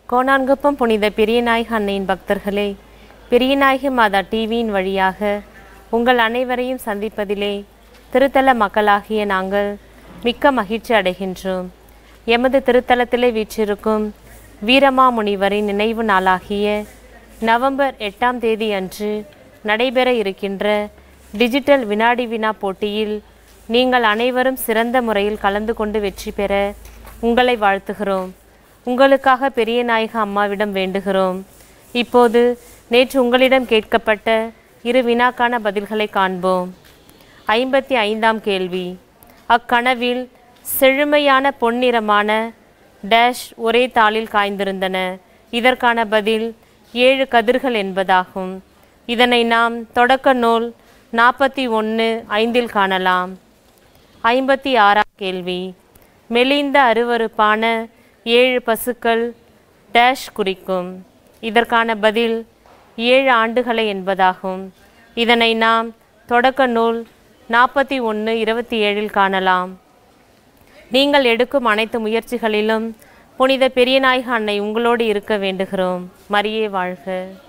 கோணான்குப்பம் புனித பெரியநாயக அன்னையின் பக்தர்களே பெரியநாயகி மாதா டிவியின் வழியாக உங்கள் அனைவரையும் சந்திப்பதிலே திருத்தல மக்களாகிய நாங்கள் மிக்க மகிழ்ச்சி அடைகின்றோம் எமது திருத்தலத்திலே வீற்றிருக்கும் வீரமாமுனிவரின் நினைவு நாளாகிய நவம்பர் எட்டாம் தேதி அன்று நடைபெற இருக்கின்ற டிஜிட்டல் வினாடி வினா போட்டியில் நீங்கள் அனைவரும் சிறந்த முறையில் கலந்து கொண்டு வெற்றி பெற உங்களை வாழ்த்துகிறோம் உங்களுக்காக பெரிய நாயக அம்மாவிடம் வேண்டுகிறோம் இப்போது நேற்று உங்களிடம் கேட்கப்பட்ட இரு வினாக்கான பதில்களை காண்போம் ஐம்பத்தி ஐந்தாம் கேள்வி அக்கனவில் செழுமையான பொன்னிறமான டேஷ் ஒரே தாளில் காய்ந்திருந்தன இதற்கான பதில் ஏழு கதிர்கள் என்பதாகும் இதனை நாம் தொடக்க நூல் நாற்பத்தி ஒன்று ஐந்தில் காணலாம் ஐம்பத்தி ஆறாம் கேள்வி மெலிந்த அருவருப்பான ஏழு பசுக்கள் டேஷ் குறிக்கும் இதற்கான பதில் ஏழு ஆண்டுகளை என்பதாகும் இதனை நாம் தொடக்க நூல் நாற்பத்தி ஒன்று இருபத்தி ஏழில் காணலாம் நீங்கள் எடுக்கும் அனைத்து முயற்சிகளிலும் புனித பெரியநாயக அன்னை உங்களோடு இருக்க வேண்டுகிறோம் மரியே வாழ்க